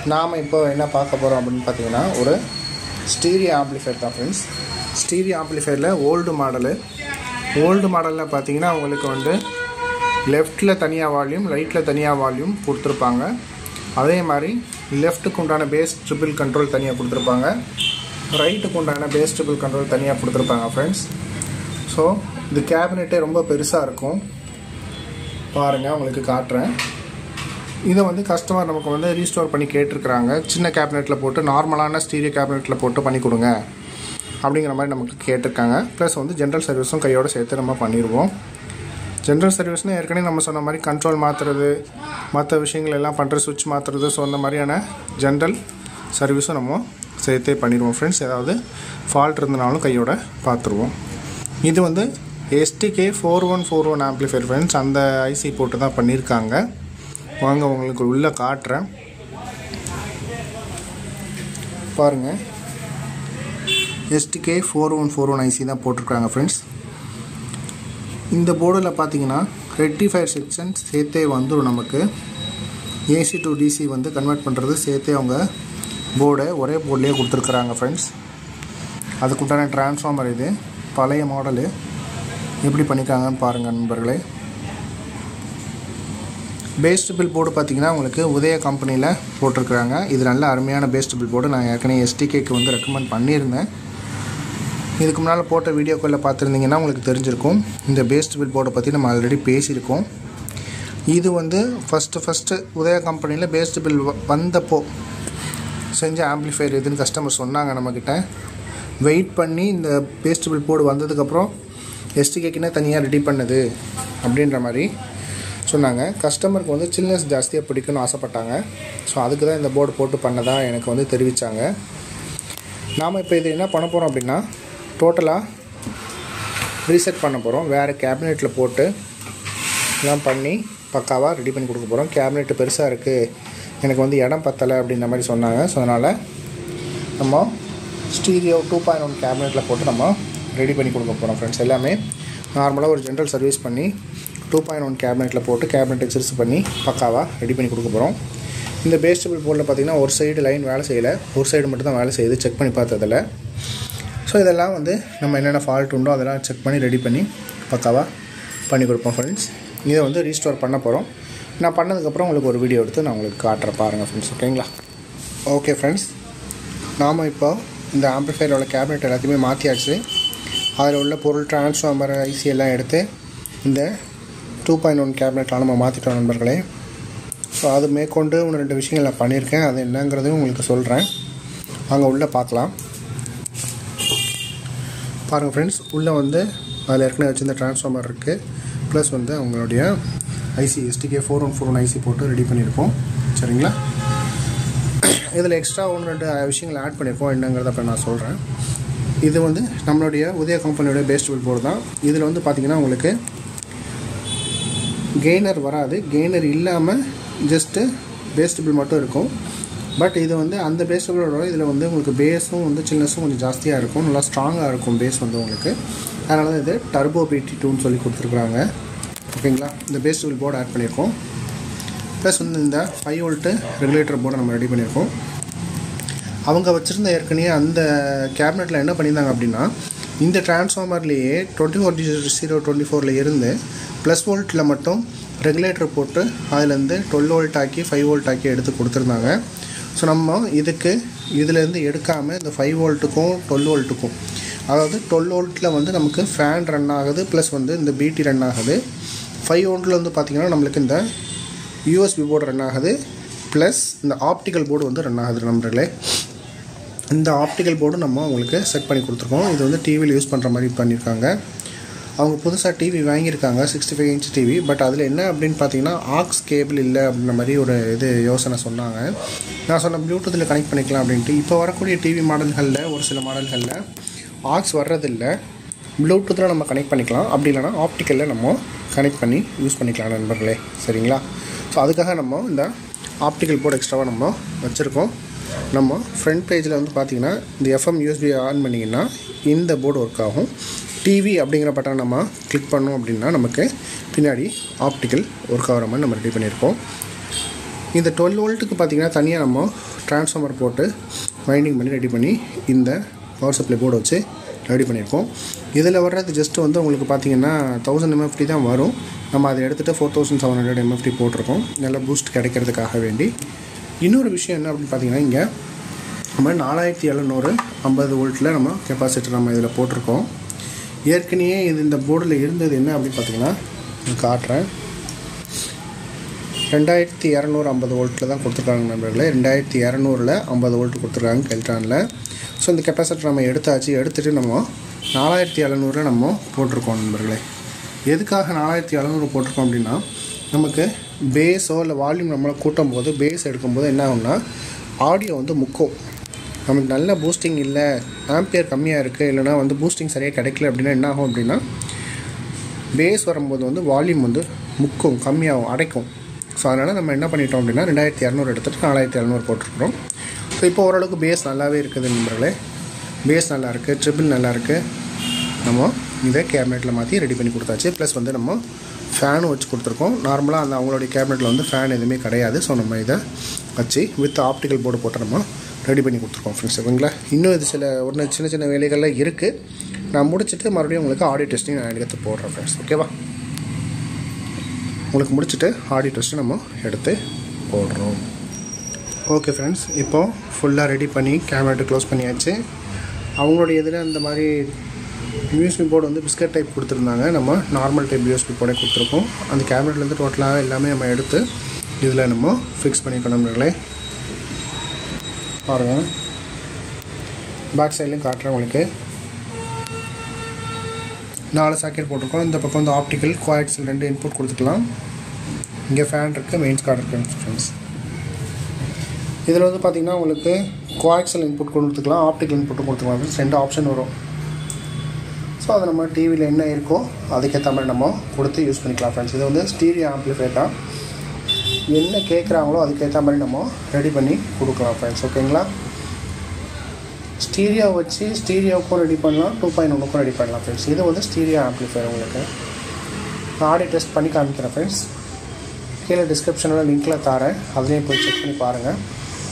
நாம் இப்போ என்ன பார்க்க போகிறோம் அப்படின்னு பார்த்தீங்கன்னா ஒரு ஸ்டீரியோ ஆம்ப்ளிஃபையர் தான் ஃப்ரெண்ட்ஸ் ஸ்டீரியோ ஆம்ப்ளிஃபையரில் ஓல்டு மாடலு ஓல்டு மாடலில் பார்த்தீங்கன்னா உங்களுக்கு வந்து லெஃப்ட்டில் தனியாக வால்யூம் ரைட்டில் தனியாக வால்யூம் கொடுத்துருப்பாங்க அதே மாதிரி லெஃப்ட்டுக்கு உண்டான பேஸ் ட்ரிபிள் கண்ட்ரோல் தனியாக கொடுத்துருப்பாங்க ரைட்டுக்கு உண்டான பேஸ் ட்ரிபிள் கண்ட்ரோல் தனியாக கொடுத்துருப்பாங்க ஃப்ரெண்ட்ஸ் ஸோ இது கேபினெட்டே ரொம்ப பெருசாக இருக்கும் பாருங்கள் உங்களுக்கு காட்டுறேன் இதை வந்து கஸ்டமர் நமக்கு வந்து ரீஸ்டோர் பண்ணி கேட்டிருக்கிறாங்க சின்ன கேபினெட்டில் போட்டு நார்மலான ஸ்டீரியோ கேபினெட்டில் போட்டு பண்ணி கொடுங்க அப்படிங்கிற மாதிரி நமக்கு கேட்டிருக்காங்க ப்ளஸ் வந்து ஜென்ரல் சர்வீஸும் கையோடு சேர்த்து நம்ம பண்ணிடுவோம் ஜென்ரல் சர்வீஸ்னால் ஏற்கனவே நம்ம சொன்ன மாதிரி கண்ட்ரோல் மாற்றுறது மற்ற விஷயங்கள் எல்லாம் பண்ணுற சுவிட்ச் மாற்றுறது ஸோ அந்த மாதிரியான ஜென்ரல் சர்வீஸும் நம்ம சேர்த்தே பண்ணிடுவோம் ஃப்ரெண்ட்ஸ் ஏதாவது ஃபால்ட் இருந்தனாலும் கையோட பார்த்துருவோம் இது வந்து STK four one four one amplifier friends அந்த ஐசி போட்டு தான் பண்ணியிருக்காங்க வாங்க உங்களுக்கு உள்ளே காட்டுறேன் பாருங்கள் STK four one four one IC தான் போட்டிருக்காங்க ஃப்ரெண்ட்ஸ் இந்த போர்டில் பார்த்தீங்கன்னா ரெக்டிஃபயர் செக்ஷன் சேர்த்தே வந்துடும் நமக்கு ஏசி டு டிசி வந்து கன்வெர்ட் பண்ணுறது சேர்த்தே அவங்க போர்டை ஒரே போர்ட்லேயே கொடுத்துருக்குறாங்க ஃப்ரெண்ட்ஸ் அதுக்குண்டான டிரான்ஸ்ஃபார்மர் இது பழைய மாடலு எப்படி பண்ணியிருக்காங்கன்னு பாருங்கள் நண்பர்களே பேஸ்டபிள் போர்டு பார்த்தீங்கன்னா உங்களுக்கு உதய கம்பெனியில் போட்டிருக்கிறாங்க இது நல்ல அருமையான பேஸ்டபிள் போர்டு நான் ஏற்கனவே எஸ்டிகேக்கு வந்து ரெக்கமெண்ட் பண்ணியிருந்தேன் இதுக்கு முன்னால் போட்ட வீடியோக்களில் பார்த்துருந்தீங்கன்னா உங்களுக்கு தெரிஞ்சிருக்கும் இந்த பேஸ்டபிள் போர்டை பற்றி நம்ம ஆல்ரெடி பேசியிருக்கோம் இது வந்து ஃபஸ்ட்டு ஃபஸ்ட்டு உதய கம்பெனியில் பேஸ்டபிள் வந்தப்போ செஞ்ச ஆம்ப்ளிஃபையர் எதுன்னு கஸ்டமர் சொன்னாங்க நம்மக்கிட்ட வெயிட் பண்ணி இந்த பேஸ்டபிள் போர்டு வந்ததுக்கப்புறம் எஸ்டிகேக்குன்னே தனியாக ரெடி பண்ணுது அப்படின்ற மாதிரி சொன்னாங்க கஸ்டமருக்கு வந்து சில்னஸ் ஜாஸ்தியாக பிடிக்கும்னு ஆசைப்பட்டாங்க ஸோ அதுக்கு தான் இந்த போர்டு போட்டு பண்ணதாக எனக்கு வந்து தெரிவித்தாங்க நாம் இப்போ இது என்ன பண்ண போகிறோம் அப்படின்னா டோட்டலாக ரீசெட் பண்ண போகிறோம் வேறு கேபினெட்டில் போட்டு எல்லாம் பண்ணி பக்காவாக ரெடி பண்ணி கொடுக்க போகிறோம் கேபினெட்டு பெருசாக இருக்குது எனக்கு வந்து இடம் பத்தலை அப்படின்ற மாதிரி சொன்னாங்க ஸோ அதனால் நம்ம ஸ்டீரியோ டூ பாயிண்ட் ஒன் கேபினெட்டில் போட்டு நம்ம ரெடி பண்ணி கொடுக்க போகிறோம் ஃப்ரெண்ட்ஸ் எல்லாமே நார்மலாக ஒரு ஜென்ரல் சர்வீஸ் பண்ணி டூ பாயிண்ட் ஒன் கேபினெட்டில் போட்டு கேபினெட்டை சிறுசு பண்ணி பக்காவாக ரெடி பண்ணி கொடுக்க போகிறோம் இந்த பேஸ்டபிள் போர்டில் பார்த்திங்கன்னா ஒரு சைடு லைன் வேலை செய்யலை ஒரு சைடு மட்டும் தான் வேலை செய்யுது செக் பண்ணி பார்த்ததில் ஸோ இதெல்லாம் வந்து நம்ம என்னென்ன ஃபால்ட் உண்டோ அதெல்லாம் செக் பண்ணி ரெடி பண்ணி பக்காவாக பண்ணி கொடுப்போம் ஃப்ரெண்ட்ஸ் இதை வந்து ரீஸ்டோர் பண்ண போகிறோம் நான் பண்ணதுக்கப்புறம் உங்களுக்கு ஒரு வீடியோ எடுத்து நான் உங்களுக்கு காட்டுறேன் பாருங்கள் ஃப்ரெண்ட்ஸ் ஓகேங்களா ஓகே ஃப்ரெண்ட்ஸ் நாம் இப்போ இந்த ஆம்ப்ளிஃபையரோட கேபினெட் எல்லாத்தையுமே மாற்றியாச்சு அதில் உள்ள பொருள் டிரான்ஸ்ஃபார்மர் ஐசி எல்லாம் எடுத்து இந்த டூ பாயிண்ட் ஒன் கேபினெட்டில் நம்ம மாற்றிட்டோம் நண்பர்களே ஸோ அது மேற்கொண்டு ஒன்று ரெண்டு விஷயங்கள் நான் பண்ணியிருக்கேன் அது என்னங்கிறதையும் உங்களுக்கு சொல்கிறேன் அங்கே உள்ளே பார்க்கலாம் பாருங்கள் ஃப்ரெண்ட்ஸ் உள்ளே வந்து அதில் ஏற்கனவே வச்சிருந்த டிரான்ஸ்ஃபார்மர் இருக்குது ப்ளஸ் வந்து அவங்களுடைய IC STK four one four one IC போட்டு ரெடி பண்ணியிருக்கோம் சரிங்களா இதில் எக்ஸ்ட்ரா ஒன்று ரெண்டு விஷயங்களை ஆட் பண்ணியிருக்கோம் என்னங்கிறத இப்போ நான் சொல்கிறேன் இது வந்து நம்மளுடைய உதய கம்பெனியோட பேஸ்டபிள் போர்டு தான் இதில் வந்து பார்த்திங்கன்னா உங்களுக்கு கெய்னர் வராது கெய்னர் இல்லாமல் ஜஸ்ட்டு பேஸ்டபிள் மட்டும் இருக்கும் பட் இது வந்து அந்த பேஸ்டபிளோட இதில் வந்து உங்களுக்கு பேஸும் வந்து சில்னஸும் கொஞ்சம் ஜாஸ்தியாக இருக்கும் நல்லா ஸ்ட்ராங்காக இருக்கும் பேஸ் வந்து உங்களுக்கு அதனால தான் இது டர்போ பிடி டூன்னு சொல்லி கொடுத்துருக்குறாங்க ஓகேங்களா இந்த பேஸ்டபிள் போர்டு ஆட் பண்ணியிருக்கோம் ப்ளஸ் வந்து இந்த ஃபைவ் வோல்ட்டு ரெகுலேட்டர் போர்டை நம்ம ரெடி பண்ணியிருக்கோம் அவங்க வச்சுருந்த ஏற்கனவே அந்த கேபினெட்டில் என்ன பண்ணியிருந்தாங்க அப்படின்னா இந்த டிரான்ஸ்ஃபார்மர்லேயே டுவெண்ட்டி ஃபோர் ஜீரோ டுவெண்ட்டி ஃபோரில் இருந்து ப்ளஸ் வோல்ட்டில் மட்டும் ரெகுலேட்டர் போட்டு அதுலேருந்து டுவெல் வோல்ட் ஆக்கி ஃபைவ் வோல்ட் ஆக்கி எடுத்து கொடுத்துருந்தாங்க ஸோ நம்ம இதுக்கு இதுலேருந்து எடுக்காமல் இந்த ஃபைவ் வோல்ட்டுக்கும் டுவெல் வோல்ட்டுக்கும் அதாவது டுவெல் வோல்ட்டில் வந்து நமக்கு ஃபேன் ரன் ஆகுது ப்ளஸ் வந்து இந்த பிடி ரன் ஆகுது ஃபைவ் வோல்ட்டில் வந்து பார்த்திங்கன்னா நம்மளுக்கு இந்த யூஎஸ்பி போர்டு ரன் ஆகுது ப்ளஸ் இந்த ஆப்டிக்கல் போர்டு வந்து ரன் ஆகுது நண்பர்களே இந்த ஆப்டிக்கல் போர்டும் நம்ம அவங்களுக்கு செட் பண்ணி கொடுத்துருக்கோம் இது வந்து டிவியில் யூஸ் பண்ணுற மாதிரி பண்ணியிருக்காங்க அவங்க புதுசாக டிவி வாங்கியிருக்காங்க sixty five inch TV but அதில் என்ன அப்படின்னு பார்த்தீங்கன்னா ஆக்ஸ் கேபிள் இல்லை அப்படின்ற மாதிரி ஒரு இது யோசனை சொன்னாங்க நான் சொன்ன ப்ளூடூத்தில் கனெக்ட் பண்ணிக்கலாம் அப்படின்ட்டு இப்போ வரக்கூடிய டிவி மாடல்களில் ஒரு சில மாடல்களில் ஆக்ஸ் வர்றதில்லை ப்ளூடூத்தில் நம்ம கனெக்ட் பண்ணிக்கலாம் அப்படி இல்லைனா ஆப்டிக்கலில் நம்ம கனெக்ட் பண்ணி யூஸ் பண்ணிக்கலாம் நண்பர்களே சரிங்களா ஸோ அதுக்காக நம்ம இந்த ஆப்டிக்கல் போர்டு எக்ஸ்ட்ராவாக நம்ம வச்சுருக்கோம் நம்ம ஃப்ரண்ட் பேஜில் வந்து பார்த்தீங்கன்னா இந்த எஃப்எம் யூஎஸ்பி ஆன் பண்ணிங்கன்னா இந்த போர்டு ஒர்க் ஆகும் டிவி அப்படிங்கிற பட்டனை நம்ம கிளிக் பண்ணோம் அப்படின்னா நமக்கு பின்னாடி ஆப்டிக்கல் ஒர்க் ஆகிற மாதிரி நம்ம ரெடி பண்ணியிருக்கோம் இந்த டுவெல் வோல்ட்டுக்கு பார்த்தீங்கன்னா தனியாக நம்ம ட்ரான்ஸ்ஃபார்மர் போட்டு வைண்டிங் பண்ணி ரெடி பண்ணி இந்த பவர் சப்ளை போர்டு வச்சு ரெடி பண்ணியிருக்கோம் இதில் வர்றது ஜஸ்ட்டு வந்து உங்களுக்கு பார்த்தீங்கன்னா தௌசண்ட் எம்எஃப்டி தான் வரும் நம்ம அதை எடுத்துகிட்டு four thousand seven hundred MFD போட்டிருக்கோம் நல்ல பூஸ்ட் கிடைக்கிறதுக்காக வேண்டி இன்னொரு விஷயம் என்ன அப்படின்னு பார்த்தீங்கன்னா இங்கே நம்ம நாலாயிரத்தி எழுநூறு ஐம்பது வோல்ட்டில் நம்ம கெப்பாசிட்டர் நம்ம இதில் போட்டிருக்கோம் ஏற்கனவே இது இந்த போர்டில் இருந்தது என்ன அப்படின்னு பார்த்தீங்கன்னா நான் காட்டுறேன் ரெண்டாயிரத்தி இரநூறு ஐம்பது வோல்ட்டில் தான் கொடுத்துருக்காங்க நண்பர்களே ரெண்டாயிரத்தி இரநூறுல ஐம்பது வோல்ட் கொடுத்துருக்காங்க கெல்ட்ரானில் ஸோ இந்த கெப்பாசிட்டர் நம்ம எடுத்தாச்சு எடுத்துகிட்டு நம்ம நாலாயிரத்தி எழுநூறு நம்ம போட்டிருக்கோம் நண்பர்களே எதுக்காக நாலாயிரத்தி எழுநூறு போட்டிருக்கோம் அப்படின்னா நமக்கு பேஸோ இல்லை வால்யூம் நம்மளை கூட்டும் போது பேஸ் எடுக்கும்போது என்ன ஆகும்னா ஆடியோ வந்து முக்கும் நமக்கு நல்ல பூஸ்டிங் இல்லை ஆம்பியர் கம்மியாக இருக்குது இல்லைனா வந்து பூஸ்டிங் சரியாக கிடைக்கல அப்படின்னா என்ன ஆகும் அப்படின்னா பேஸ் வரும்போது வந்து வால்யூம் வந்து முக்கும் கம்மியாகும் அடைக்கும் ஸோ அதனால் நம்ம என்ன பண்ணிட்டோம் அப்படின்னா ரெண்டாயிரத்தி இரநூறு எடுத்துகிட்டு நாலாயிரத்தி இரநூறு போட்டிருக்கிறோம் ஸோ இப்போ ஓரளவுக்கு பேஸ் நல்லாவே இருக்குது நண்பர்களே பேஸ் நல்லா இருக்குது ட்ரிபிள் நல்லா இருக்குது நம்ம இதை கேபினெட்டில் மாற்றி ரெடி பண்ணி கொடுத்தாச்சு ப்ளஸ் வந்து நம்ம ஃபேனும் வச்சு கொடுத்துருக்கோம் நார்மலாக அந்த அவங்களுடைய கேபினெட்டில் வந்து ஃபேன் எதுவுமே கிடையாது ஸோ நம்ம இதை வச்சு வித் ஆப்டிக்கல் போர்டு போட்டு நம்ம ரெடி பண்ணி கொடுத்துருக்கோம் ஃப்ரெண்ட்ஸ் ஓகேங்களா இன்னும் இது சில ஒரு சின்ன சின்ன வேலைகள்லாம் இருக்குது நான் முடிச்சுட்டு மறுபடியும் உங்களுக்கு ஆடியோ டெஸ்டிங் நான் எடுத்து போடுறேன் ஃப்ரெண்ட்ஸ் ஓகேவா உங்களுக்கு முடிச்சுட்டு ஆடியோ டெஸ்ட்டு நம்ம எடுத்து போடுறோம் ஓகே ஃப்ரெண்ட்ஸ் இப்போது ஃபுல்லாக ரெடி பண்ணி கேமரா க்ளோஸ் பண்ணியாச்சு அவங்களுடைய இதில் அந்த மாதிரி யூஎஸ்பி போர்டு வந்து பிஸ்கட் டைப் கொடுத்துருந்தாங்க நம்ம நார்மல் டைப் யூஎஸ்பி போர்டே கொடுத்துருக்கோம் அந்த கேமராலேருந்து டோட்டலாக எல்லாமே நம்ம எடுத்து இதில் நம்ம ஃபிக்ஸ் பண்ணிக்கணும்ங்களே பாருங்கள் பேக் சைட்லையும் காட்டுறேன் உங்களுக்கு நாலு சாக்கெட் போட்டிருக்கோம் இந்த பக்கம் வந்து ஆப்டிக்கல் கோஆக்சல் ரெண்டு இன்புட் கொடுத்துக்கலாம் இங்கே ஃபேன் இருக்குது மெயின்ஸ் கார்டு இருக்குது ஃப்ரெண்ட்ஸ் இதில் வந்து பார்த்திங்கன்னா உங்களுக்கு கோஆக்சல் இன்புட் கொடுத்துக்கலாம் ஆப்டிக்கல் இன்புட்டும் கொடுத்துக்கலாம் ஃப்ரெண்ட்ஸ் ரெண்டு ஆப்ஷன் வரும் ஸோ அதை நம்ம டிவியில் என்ன இருக்கோ அதுக்கேற்ற மாதிரி நம்ம கொடுத்து யூஸ் பண்ணிக்கலாம் ஃப்ரெண்ட்ஸ் இது வந்து ஸ்டீரியோ ஆம்ப்ளிஃபையர் தான் என்ன கேட்குறாங்களோ அதுக்கேற்ற மாதிரி நம்ம ரெடி பண்ணி கொடுக்கலாம் ஃப்ரெண்ட்ஸ் ஓகேங்களா ஸ்டீரியோ வச்சு ஸ்டீரியோவுக்கும் ரெடி பண்ணலாம் டூ பாயிண்ட் ஒன்றுக்கும் ரெடி பண்ணலாம் ஃப்ரெண்ட்ஸ் இது வந்து ஸ்டீரியோ ஆம்ப்ளிஃபையர் உங்களுக்கு நான் ஆடியோ டெஸ்ட் பண்ணி காமிக்கிறேன் ஃப்ரெண்ட்ஸ் கீழே டிஸ்கிரிப்ஷனில் லிங்க்கில் தரேன் அதுலேயும் போய் செக் பண்ணி பாருங்கள்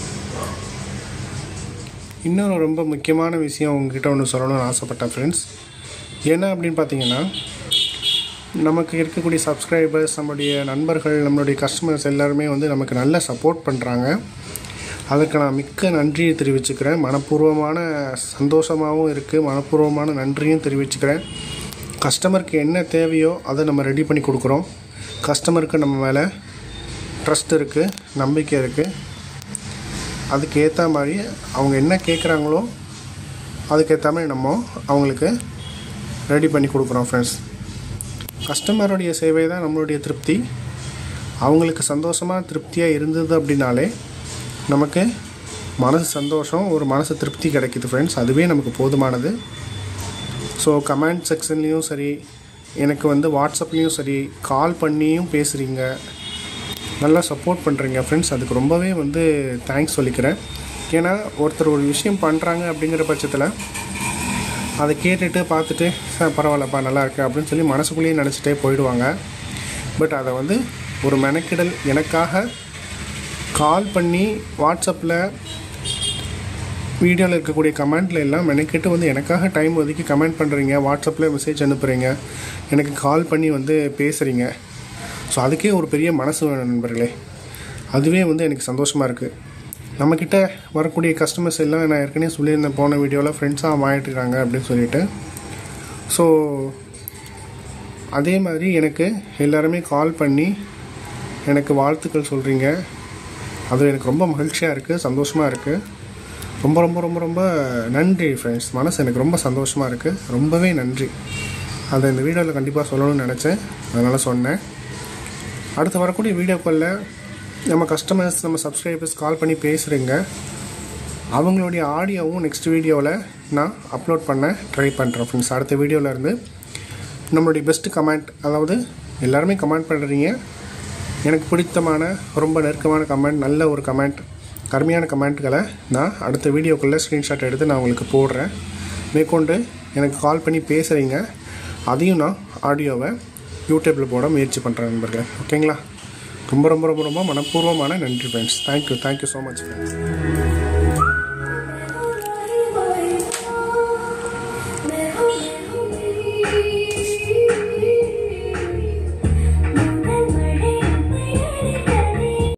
இன்னொரு ரொம்ப முக்கியமான விஷயம் உங்ககிட்ட ஒன்று சொல்லணும்னு ஆசைப்பட்டேன் ஃப்ரெண்ட்ஸ் என்ன அப்படின்னு பார்த்தீங்கன்னா நமக்கு இருக்கக்கூடிய சப்ஸ்கிரைபர்ஸ் நம்மளுடைய நண்பர்கள் நம்மளுடைய கஸ்டமர்ஸ் எல்லாருமே வந்து நமக்கு நல்ல சப்போர்ட் பண்ணுறாங்க அதுக்கு நான் மிக்க நன்றியை தெரிவிச்சுக்கிறேன் மனப்பூர்வமான சந்தோஷமாகவும் இருக்குது மனப்பூர்வமான நன்றியும் தெரிவிச்சுக்கிறேன் கஸ்டமருக்கு என்ன தேவையோ அதை நம்ம ரெடி பண்ணி கொடுக்குறோம் கஸ்டமருக்கு நம்ம மேலே ட்ரஸ்ட் இருக்குது நம்பிக்கை இருக்குது அதுக்கு ஏற்ற மாதிரி அவங்க என்ன கேட்குறாங்களோ அதுக்கேற்ற மாதிரி நம்ம அவங்களுக்கு ரெடி பண்ணி கொடுக்குறோம் ஃப்ரெண்ட்ஸ் கஸ்டமருடைய சேவை தான் நம்மளுடைய திருப்தி அவங்களுக்கு சந்தோஷமாக திருப்தியாக இருந்தது அப்படின்னாலே நமக்கு மனசு சந்தோஷம் ஒரு மனசு திருப்தி கிடைக்குது ஃப்ரெண்ட்ஸ் அதுவே நமக்கு போதுமானது ஸோ கமெண்ட் செக்ஷன்லேயும் சரி எனக்கு வந்து வாட்ஸ்அப்லேயும் சரி கால் பண்ணியும் பேசுகிறீங்க நல்லா சப்போர்ட் பண்ணுறீங்க ஃப்ரெண்ட்ஸ் அதுக்கு ரொம்பவே வந்து தேங்க்ஸ் சொல்லிக்கிறேன் ஏன்னா ஒருத்தர் ஒரு விஷயம் பண்ணுறாங்க அப்படிங்கிற பட்சத்தில் அதை கேட்டுட்டு பார்த்துட்டு சார் பரவாயில்லப்பா நல்லா இருக்கு அப்படின்னு சொல்லி மனசுக்குள்ளேயே நினச்சிட்டே போயிடுவாங்க பட் அதை வந்து ஒரு மெனக்கிடல் எனக்காக கால் பண்ணி வாட்ஸ்அப்பில் வீடியோவில் இருக்கக்கூடிய கமெண்ட்டில் எல்லாம் மெனக்கிட்டு வந்து எனக்காக டைம் ஒதுக்கி கமெண்ட் பண்ணுறீங்க வாட்ஸ்அப்பில் மெசேஜ் அனுப்புகிறீங்க எனக்கு கால் பண்ணி வந்து பேசுகிறீங்க ஸோ அதுக்கே ஒரு பெரிய மனசு வேணும் நண்பர்களே அதுவே வந்து எனக்கு சந்தோஷமாக இருக்குது நம்மக்கிட்ட வரக்கூடிய கஸ்டமர்ஸ் எல்லாம் நான் ஏற்கனவே சொல்லியிருந்தேன் போன வீடியோவில் ஃப்ரெண்ட்ஸாக வாங்கிட்டு இருக்காங்க அப்படின்னு சொல்லிட்டு ஸோ அதே மாதிரி எனக்கு எல்லாருமே கால் பண்ணி எனக்கு வாழ்த்துக்கள் சொல்கிறீங்க அது எனக்கு ரொம்ப மகிழ்ச்சியாக இருக்குது சந்தோஷமாக இருக்குது ரொம்ப ரொம்ப ரொம்ப ரொம்ப நன்றி ஃப்ரெண்ட்ஸ் மனசு எனக்கு ரொம்ப சந்தோஷமாக இருக்குது ரொம்பவே நன்றி அதை இந்த வீடியோவில் கண்டிப்பாக சொல்லணும்னு நினச்சேன் அதனால் சொன்னேன் அடுத்து வரக்கூடிய வீடியோக்களில் நம்ம கஸ்டமர்ஸ் நம்ம சப்ஸ்கிரைபர்ஸ் கால் பண்ணி பேசுகிறீங்க அவங்களுடைய ஆடியோவும் நெக்ஸ்ட் வீடியோவில் நான் அப்லோட் பண்ண ட்ரை பண்ணுறேன் ஃப்ரெண்ட்ஸ் அடுத்த வீடியோவில் இருந்து நம்மளுடைய பெஸ்ட்டு கமெண்ட் அதாவது எல்லாருமே கமெண்ட் பண்ணுறீங்க எனக்கு பிடித்தமான ரொம்ப நெருக்கமான கமெண்ட் நல்ல ஒரு கமெண்ட் அருமையான கமெண்ட்களை நான் அடுத்த வீடியோக்குள்ளே ஸ்க்ரீன்ஷாட் எடுத்து நான் உங்களுக்கு போடுறேன் மேற்கொண்டு எனக்கு கால் பண்ணி பேசுகிறீங்க அதையும் நான் ஆடியோவை யூடியூப்பில் போட முயற்சி பண்ணுறேன் நண்பர்களே ஓகேங்களா ரொம்ப ரொம்ப ரொம்ப ரொம்ப மனப்பூர்வமான நன்றி friends thank you thank you so much friends